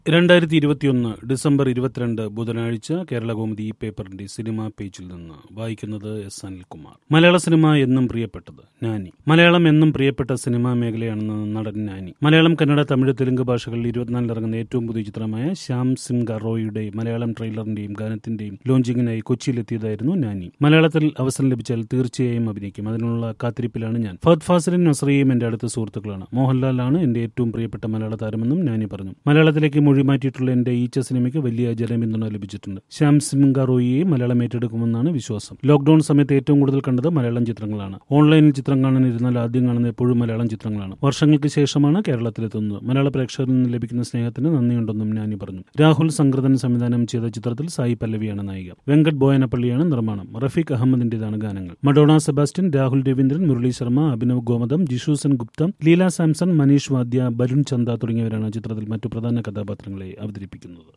രണ്ടായിരത്തി ഇരുപത്തിയൊന്ന് ഡിസംബർ ഇരുപത്തിരണ്ട് ബുധനാഴ്ച കേരളകൗമുദി ഈ പേപ്പറിന്റെ സിനിമാ പേജിൽ നിന്ന് വായിക്കുന്നത് എസ് അനിൽകുമാർ മലയാള സിനിമ എന്നും പ്രിയപ്പെട്ടത് നാനി മലയാളം എന്നും പ്രിയപ്പെട്ട സിനിമാ മേഖലയാണെന്ന് നടൻ നാനി മലയാളം കന്നഡ തമിഴ് തെലുങ്ക് ഭാഷകളിൽ ഇരുപത്തിനാലിൽ ഇറങ്ങുന്ന ഏറ്റവും പുതിയ ചിത്രമായ ശ്യാം സിംഗ് റോയിയുടെ മലയാളം ട്രെയിലറിന്റെയും ഗാനത്തിന്റെയും ലോഞ്ചിങ്ങിനായി കൊച്ചിയിലെത്തിയതായിരുന്നു നാനി മലയാളത്തിൽ അവസരം ലഭിച്ചാൽ തീർച്ചയായും അഭിനയിക്കും അതിനുള്ള കാത്തിരിപ്പിലാണ് ഞാൻ ഫഹദ് ഫാസിലും നസ്രിയയും എന്റെ അടുത്ത സുഹൃത്തുക്കളാണ് മോഹൻലാലാണ് എന്റെ ഏറ്റവും പ്രിയപ്പെട്ട മലയാള താരമെന്നും നാനി പറഞ്ഞു മലയാളത്തിലേക്ക് മൊഴി മാറ്റിയിട്ടുള്ള എന്റെ ഈച്ച സിനിമയ്ക്ക് വലിയ ജനപിന്തുണ ലഭിച്ചിട്ടുണ്ട് ശ്യാം സിംഗ് റോയിയെ മലയാളം ഏറ്റെടുക്കുമെന്നാണ് വിശ്വാസം ലോക്ഡൌൺ സമയത്ത് ഏറ്റവും കൂടുതൽ കണ്ടത് മലയാളം ചിത്രങ്ങളാണ് ഓൺലൈനിൽ ചിത്രം കാണാൻ ഇരുന്നാൽ ആദ്യം കാണുന്ന എപ്പോഴും മലയാളം ചിത്രങ്ങളാണ് വർഷങ്ങൾക്ക് ശേഷമാണ് കേരളത്തിലെത്തുന്നത് മലയാള പ്രേക്ഷകരിൽ നിന്ന് ലഭിക്കുന്ന സ്നേഹത്തിന് നന്ദിയുണ്ടെന്നും ഞാനി പറഞ്ഞു രാഹുൽ സംഗ്രതൻ സംവിധാനം ചെയ്ത ചിത്രത്തിൽ സായി പല്ലവിയാണ് നായിക വെങ്കട് ബോയനപ്പള്ളിയാണ് നിർമ്മാണം റഫീഖ് അഹമ്മദിന്റേതാണ് ഗാനങ്ങൾ മഡോണ സെബാസ്റ്റ്യൻ രാഹുൽ രവീന്ദ്രൻ മുരളി ശർമ്മ അഭിനവ് ഗോമതം ജിഷൂസൻ ഗുപ്ത ലീല സാംസൺ മനീഷ് വാദ്യ ബരുൺ ചന്ദ തുടങ്ങിയവരാണ് ചിത്രത്തിൽ മറ്റു പ്രധാന കഥാപാത്രങ്ങളെ അവതരിപ്പിക്കുന്നത്